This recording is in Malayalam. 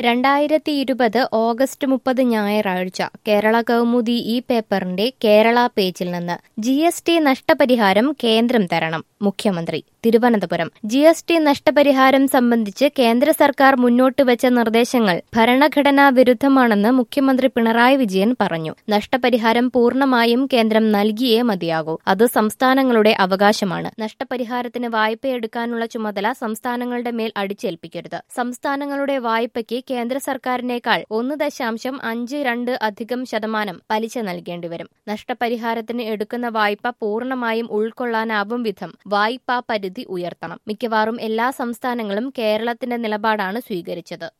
രണ്ടായിരത്തി ഇരുപത് ഓഗസ്റ്റ് മുപ്പത് ഞായറാഴ്ച കേരള കൗമുദി ഈ പേപ്പറിന്റെ കേരള പേജിൽ നിന്ന് ജി എസ് ടി നഷ്ടപരിഹാരം കേന്ദ്രം തരണം മുഖ്യമന്ത്രി തിരുവനന്തപുരം ജി എസ് ടി നഷ്ടപരിഹാരം സംബന്ധിച്ച് കേന്ദ്ര സർക്കാർ മുന്നോട്ട് വെച്ച നിർദ്ദേശങ്ങൾ ഭരണഘടനാ വിരുദ്ധമാണെന്ന് മുഖ്യമന്ത്രി പിണറായി വിജയൻ പറഞ്ഞു നഷ്ടപരിഹാരം പൂർണ്ണമായും കേന്ദ്രം നൽകിയേ മതിയാകൂ അത് സംസ്ഥാനങ്ങളുടെ അവകാശമാണ് നഷ്ടപരിഹാരത്തിന് വായ്പയെടുക്കാനുള്ള ചുമതല സംസ്ഥാനങ്ങളുടെ മേൽ അടിച്ചേൽപ്പിക്കരുത് സംസ്ഥാനങ്ങളുടെ വായ്പയ്ക്ക് കേന്ദ്ര സർക്കാരിനേക്കാൾ ഒന്ന് ദശാംശം അഞ്ച് രണ്ട് അധികം ശതമാനം പലിശ നൽകേണ്ടിവരും നഷ്ടപരിഹാരത്തിന് എടുക്കുന്ന വായ്പ പൂർണ്ണമായും ഉൾക്കൊള്ളാനാവും വിധം വായ്പാ പരിധി ഉയർത്തണം മിക്കവാറും എല്ലാ സംസ്ഥാനങ്ങളും കേരളത്തിന്റെ നിലപാടാണ് സ്വീകരിച്ചത്